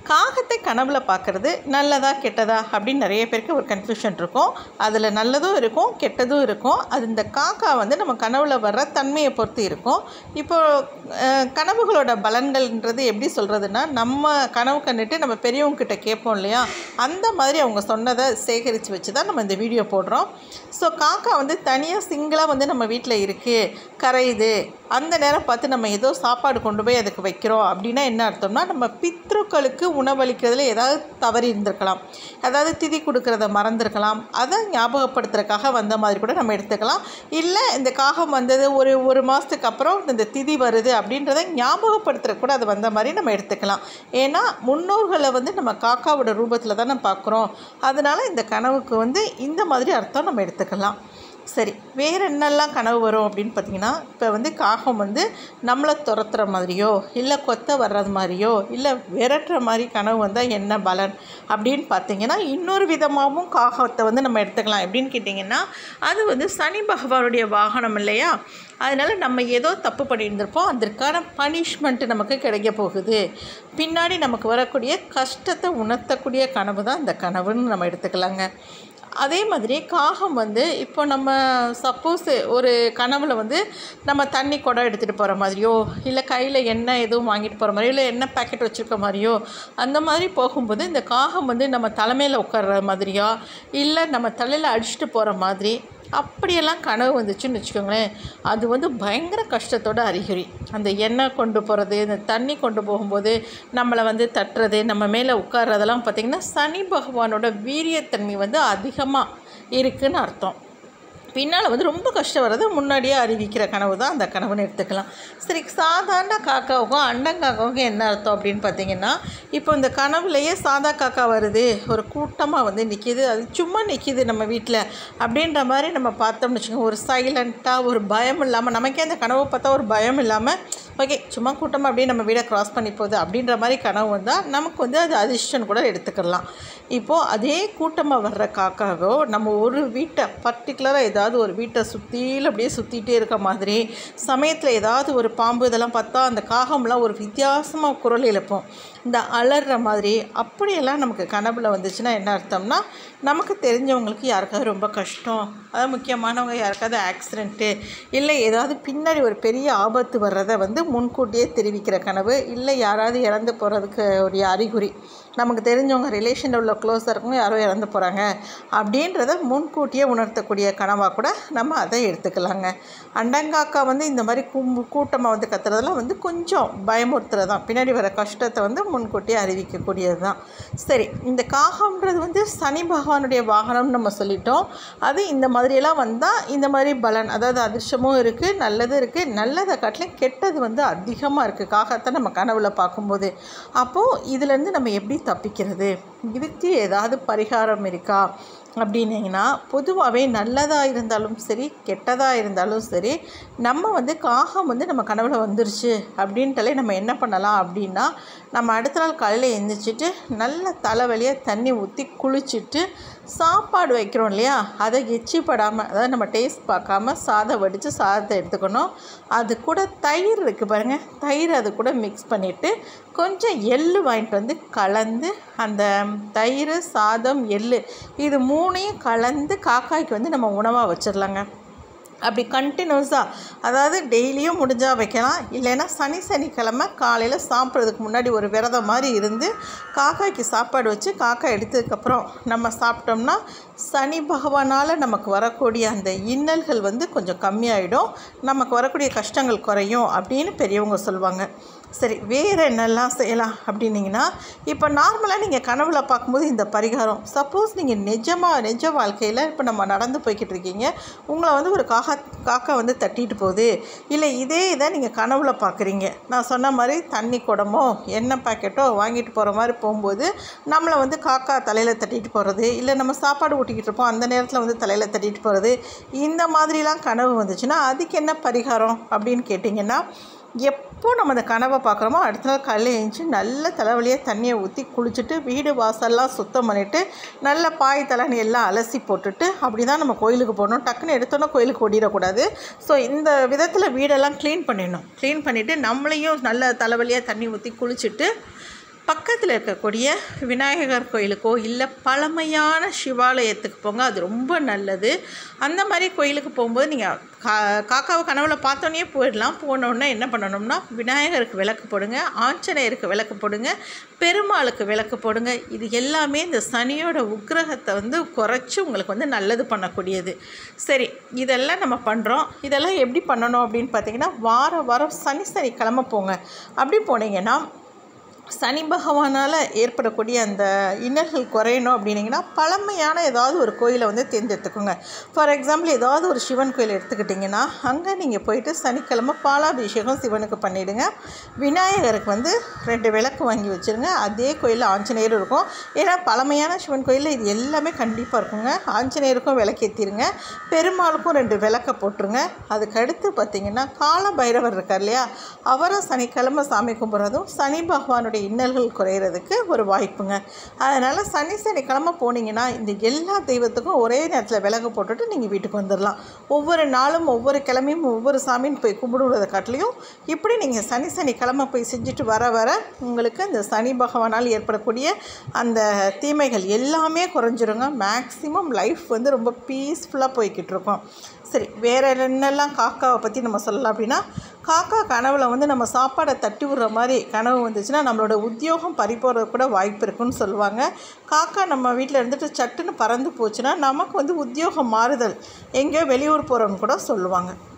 காகத்தை கனவுல பார்க்குறது நல்லதா கெட்டதா அப்படின்னு நிறைய பேருக்கு ஒரு கன்ஃபியூஷன் இருக்கும் அதில் நல்லதும் இருக்கும் கெட்டதும் இருக்கும் அது இந்த காக்கா வந்து நம்ம கனவுல வர்ற தன்மையை பொறுத்து இருக்கும் இப்போ அஹ், கனவுகளோட பலன்கள்ன்றது எப்படி சொல்கிறதுனா நம்ம கனவு கண்டுட்டு நம்ம பெரியவங்க கிட்ட கேட்போம் இல்லையா அந்த மாதிரி அவங்க சொன்னதை சேகரித்து வச்சு தான் நம்ம இந்த வீடியோ போடுறோம் ஸோ காக்கா வந்து தனியாக சிங்கிளாக வந்து நம்ம வீட்டில் இருக்குது கரையுது அந்த நேரம் பார்த்து நம்ம ஏதோ சாப்பாடு கொண்டு போய் அதுக்கு வைக்கிறோம் அப்படின்னா என்ன அர்த்தம்னா நம்ம பித்ருக்களுக்கு உணவளிக்கிறதுல ஏதாவது தவறி இருந்திருக்கலாம் அதாவது திதி கொடுக்கறத மறந்துருக்கலாம் அதை ஞாபகப்படுத்துறதுக்காக வந்த மாதிரி கூட நம்ம எடுத்துக்கலாம் இல்லை இந்த காகம் வந்தது ஒரு ஒரு மாதத்துக்கு அப்புறம் இந்த திதி வருது அப்படின்றத ஞாபகப்படுத்துற கூட அது வந்த மாதிரி நம்ம எடுத்துக்கலாம் ஏன்னா முன்னோர்களை வந்து நம்ம காக்காவோட ரூபத்தில் தானே பார்க்குறோம் அதனால இந்த கனவுக்கு வந்து இந்த மாதிரி அர்த்தம் நம்ம எடுத்துக்கலாம் சரி வேறு என்னெல்லாம் கனவு வரும் அப்படின்னு பார்த்தீங்கன்னா இப்போ வந்து காகம் வந்து நம்மளை துரத்துற மாதிரியோ இல்லை கொத்த வர்றது மாதிரியோ இல்லை விரட்டுற மாதிரி கனவு வந்தால் என்ன பலன் அப்படின்னு பார்த்தீங்கன்னா இன்னொரு விதமாகவும் காகத்தை வந்து நம்ம எடுத்துக்கலாம் எப்படின்னு கேட்டிங்கன்னா அது வந்து சனி பகவானுடைய வாகனம் இல்லையா அதனால் நம்ம ஏதோ தப்பு பண்ணியிருந்திருப்போம் அதற்கான பனிஷ்மெண்ட் நமக்கு கிடைக்க போகுது பின்னாடி நமக்கு வரக்கூடிய கஷ்டத்தை உணர்த்தக்கூடிய கனவு தான் இந்த கனவுன்னு நம்ம எடுத்துக்கலாங்க அதே மாதிரி காகம் வந்து இப்போ நம்ம சப்போஸ் ஒரு கனவுல வந்து நம்ம தண்ணி குடம் எடுத்துகிட்டு போகிற மாதிரியோ இல்லை கையில் எண்ணெய் எதுவும் வாங்கிட்டு போகிற மாதிரியோ இல்லை எண்ணெய் பேக்கெட் வச்சுருக்க மாதிரியோ அந்த மாதிரி போகும்போது இந்த காகம் வந்து நம்ம தலைமையில் உட்கார்ற மாதிரியா இல்லை நம்ம தலையில் அடிச்சுட்டு போகிற மாதிரி அப்படியெல்லாம் கனவு வந்துச்சுன்னு வச்சுக்கோங்களேன் அது வந்து பயங்கர கஷ்டத்தோட அறிகுறி அந்த எண்ணெய் கொண்டு போகிறது இந்த தண்ணி கொண்டு போகும்போது நம்மளை வந்து தட்டுறது நம்ம மேலே உட்கார்றதெல்லாம் பார்த்திங்கன்னா சனி பகவானோட வீரியத்தன்மை வந்து அதிகமாக இருக்குன்னு அர்த்தம் பின்னால் வந்து ரொம்ப கஷ்டம் வர்றது முன்னாடியே அறிவிக்கிற கனவு தான் அந்த கனவுன்னு எடுத்துக்கலாம் சரி சாதாரண காக்காவுக்கும் அண்டங்காக்காவுக்கும் என்ன அர்த்தம் அப்படின்னு பார்த்தீங்கன்னா இப்போ இந்த கனவுலையே சாதா காக்கா வருது ஒரு கூட்டமாக வந்து நிற்கிது அது சும்மா நிற்கிது நம்ம வீட்டில் அப்படின்ற மாதிரி நம்ம பார்த்தோம்னு வச்சுக்கோங்க ஒரு சைலண்ட்டாக ஒரு பயம் இல்லாமல் நமக்கே அந்த கனவை பார்த்தா ஒரு பயம் இல்லாமல் ஓகே சும்மா கூட்டமாக அப்படியே நம்ம வீடை க்ராஸ் பண்ணி போகுது அப்படின்ற மாதிரி கனவு வந்தால் நமக்கு வந்து அது அதிர்ஷ்டம் கூட எடுத்துக்கலாம் இப்போது அதே கூட்டமாக வர்ற காக்காவோ நம்ம ஒரு வீட்டை பர்டிகுலராக ஏதாவது ஒரு வீட்டை சுற்றியில் அப்படியே சுற்றிட்டே இருக்க மாதிரி சமயத்தில் ஏதாவது ஒரு பாம்பு இதெல்லாம் பார்த்தா அந்த காகம்லாம் ஒரு வித்தியாசமாக குரல் எழுப்போம் இந்த அலறுற மாதிரி அப்படியெல்லாம் நமக்கு கனவுல வந்துச்சுன்னா என்ன அர்த்தம்னா நமக்கு தெரிஞ்சவங்களுக்கு யாருக்காவது ரொம்ப கஷ்டம் அதாவது முக்கியமானவங்க யாருக்காவது ஆக்சிடெண்ட்டு இல்லை ஏதாவது பின்னாடி ஒரு பெரிய ஆபத்து வர்றதை வந்து முன்கூட்டியே தெரிவிக்கிற கனவு இல்லை யாராவது இறந்து போகிறதுக்கு ஒரு அறிகுறி நமக்கு தெரிஞ்சவங்க ரிலேஷனில் உள்ள க்ளோஸாக இருக்கவங்க யாரோ இறந்து போகிறாங்க அப்படின்றத முன்கூட்டியே உணர்த்தக்கூடிய கனவாக கூட நம்ம அதை எடுத்துக்கலாங்க அண்டங்காக்கா வந்து இந்த மாதிரி கும்பு கூட்டமாக வந்து கத்துறதெல்லாம் வந்து கொஞ்சம் பயமுறுத்துறது தான் பின்னாடி வர கஷ்டத்தை வந்து முன்கூட்டியே அறிவிக்கக்கூடியது தான் சரி இந்த காகம்ன்றது வந்து சனி பகவானுடைய வாகனம்னு நம்ம சொல்லிட்டோம் அது இந்த மாதிரியெல்லாம் வந்தால் இந்த மாதிரி பலன் அதாவது அதிர்ஷ்டமும் இருக்குது நல்லது இருக்குது நல்லதை காட்டிலும் கெட்டது வந்து அதிகமாக இருக்குது காகத்தை நம்ம கனவுல பார்க்கும்போது அப்போது இதுலேருந்து நம்ம எப்படி தப்பிக்கிறது இதுக்கு ஏதாவது பரிகாரம் இருக்கா அப்படின்னீங்கன்னா பொதுவாகவே நல்லதாக இருந்தாலும் சரி கெட்டதாக இருந்தாலும் சரி நம்ம வந்து காகம் வந்து நம்ம கனவுல வந்துருச்சு அப்படின்ட்டாலே நம்ம என்ன பண்ணலாம் அப்படின்னா நம்ம அடுத்த நாள் காலையில் எழுந்திரிச்சிட்டு நல்ல தலைவலியாக தண்ணி ஊற்றி குளிச்சுட்டு சாப்பாடு வைக்கிறோம் இல்லையா அதை எச்சிப்படாமல் அதாவது நம்ம டேஸ்ட் பார்க்காம சாதம் வடித்து சாதத்தை எடுத்துக்கணும் அது கூட தயிர் இருக்குது பாருங்கள் தயிர் அது கூட மிக்ஸ் பண்ணிவிட்டு கொஞ்சம் எள்ளு வாங்கிட்டு வந்து கலந்து அந்த தயிர் சாதம் எள்ளு இது மூணையும் கலந்து காக்காய்க்கு வந்து நம்ம உணவாக வச்சிடலாங்க அப்படி கண்டினியூஸாக அதாவது டெய்லியும் முடிஞ்சால் வைக்கலாம் இல்லைன்னா சனி சனிக்கிழமை காலையில் சாப்பிட்றதுக்கு முன்னாடி ஒரு விரதம் மாதிரி இருந்து காக்காய்க்கு சாப்பாடு வச்சு காக்கா எடுத்ததுக்கப்புறம் நம்ம சாப்பிட்டோம்னா சனி பகவானால் நமக்கு வரக்கூடிய அந்த இன்னல்கள் வந்து கொஞ்சம் கம்மியாயிடும் நமக்கு வரக்கூடிய கஷ்டங்கள் குறையும் அப்படின்னு பெரியவங்க சொல்லுவாங்க சரி வேறு என்னெல்லாம் செய்யலாம் அப்படின்னீங்கன்னா இப்போ நார்மலாக நீங்கள் கனவுல பார்க்கும்போது இந்த பரிகாரம் சப்போஸ் நீங்கள் நிஜமாக நிஜ வாழ்க்கையில் இப்போ நம்ம நடந்து போய்கிட்டு இருக்கீங்க உங்களை வந்து ஒரு காக்கா காக்கா வந்து தட்டிட்டு போகுது இல்லை இதே இதை நீங்கள் கனவுல பார்க்குறீங்க நான் சொன்ன மாதிரி தண்ணி குடமோ எண்ணெய் பாக்கெட்டோ வாங்கிட்டு போகிற மாதிரி போகும்போது நம்மளை வந்து காக்கா தலையில் தட்டிட்டு போகிறது இல்லை நம்ம சாப்பாடு ஊட்டிக்கிட்டு இருப்போம் அந்த நேரத்தில் வந்து தலையில் தட்டிட்டு போகிறது இந்த மாதிரிலாம் கனவு வந்துச்சுன்னா அதுக்கு என்ன பரிகாரம் அப்படின்னு கேட்டிங்கன்னா எப்போ நம்ம அந்த கனவை பார்க்குறோமோ அடுத்த நாள் காலையில் எழுந்துச்சி நல்ல தலைவலியாக தண்ணியை ஊற்றி குளிச்சுட்டு வீடு வாசல்லாம் சுத்தம் பண்ணிவிட்டு நல்ல பாய் தலைன்னு எல்லாம் அலசி போட்டுட்டு அப்படி தான் நம்ம கோயிலுக்கு போகணும் டக்குன்னு எடுத்தோன்னே கோயிலுக்கு ஓடிடக்கூடாது ஸோ இந்த விதத்தில் வீடெல்லாம் க்ளீன் பண்ணிடணும் க்ளீன் பண்ணிவிட்டு நம்மளையும் நல்ல தலைவலியாக தண்ணி ஊற்றி குளிச்சுட்டு பக்கத்தில் இருக்கக்கூடிய விநாயகர் கோயிலுக்கோ இல்லை பழமையான சிவாலயத்துக்கு போங்க அது ரொம்ப நல்லது அந்த மாதிரி கோயிலுக்கு போகும்போது நீங்கள் கா காக்காவை கனவுல பார்த்தோன்னே போயிடலாம் போனோடனே என்ன பண்ணணும்னா விநாயகருக்கு விளக்கு போடுங்க ஆஞ்சநேயருக்கு விளக்கு போடுங்க பெருமாளுக்கு விளக்கு போடுங்க இது எல்லாமே இந்த சனியோட உக்கிரகத்தை வந்து குறைச்சி உங்களுக்கு வந்து நல்லது பண்ணக்கூடியது சரி இதெல்லாம் நம்ம பண்ணுறோம் இதெல்லாம் எப்படி பண்ணணும் அப்படின்னு பார்த்தீங்கன்னா வார வாரம் சனி சனிக்கிழமை போங்க அப்படி போனீங்கன்னா சனி பகவானால் ஏற்படக்கூடிய அந்த இன்னல்கள் குறையணும் அப்படின்னீங்கன்னா பழமையான ஏதாவது ஒரு கோயிலை வந்து தேர்ந்தெடுத்துக்கோங்க ஃபார் எக்ஸாம்பிள் ஏதாவது ஒரு சிவன் கோயில் எடுத்துக்கிட்டிங்கன்னா அங்கே நீங்கள் போயிட்டு சனிக்கிழமை பாலாபிஷேகம் சிவனுக்கு பண்ணிவிடுங்க விநாயகருக்கு வந்து ரெண்டு விளக்கு வாங்கி வச்சுருங்க அதே கோயிலில் ஆஞ்சநேயர் இருக்கும் ஏன்னா பழமையான சிவன் கோயிலில் இது எல்லாமே கண்டிப்பாக இருக்குங்க ஆஞ்சநேயருக்கும் விளக்கேற்றிருங்க பெருமாளுக்கும் ரெண்டு விளக்கை போட்டுருங்க அதுக்கு அடுத்து பார்த்திங்கன்னா கால பைரவர் இருக்கார் இல்லையா அவரை சனிக்கிழமை சாமி கும்பிட்றதும் சனி பகவானுடைய இன்னல்கள் குறையிறதுக்கு ஒரு வாய்ப்புங்க அதனால் சனி சனிக்கிழமை போனீங்கன்னா இந்த எல்லா தெய்வத்துக்கும் ஒரே நேரத்தில் விலகு போட்டுட்டு நீங்கள் வீட்டுக்கு வந்துடலாம் ஒவ்வொரு நாளும் ஒவ்வொரு கிழமையும் ஒவ்வொரு சாமின்னு போய் கும்பிடுவதை காட்டிலையும் இப்படி நீங்கள் சனி சனிக்கிழமை போய் செஞ்சுட்டு வர வர உங்களுக்கு இந்த சனி பகவானால் ஏற்படக்கூடிய அந்த தீமைகள் எல்லாமே குறைஞ்சிருங்க மேக்ஸிமம் லைஃப் வந்து ரொம்ப பீஸ்ஃபுல்லாக போய்கிட்டு இருக்கும் சரி வேறு என்னெல்லாம் காக்காவை பற்றி நம்ம சொல்லலாம் அப்படின்னா காக்கா கனவுல வந்து நம்ம சாப்பாடை தட்டி விடுற மாதிரி கனவு வந்துச்சுன்னா நம்மளோட உத்தியோகம் பறிப்போறது கூட வாய்ப்பு இருக்குன்னு சொல்லுவாங்க காக்கா நம்ம வீட்டில் இருந்துட்டு சட்டுன்னு பறந்து போச்சுன்னா நமக்கு வந்து உத்தியோகம் மாறுதல் எங்கேயோ வெளியூர் போகிறோன்னு கூட சொல்லுவாங்க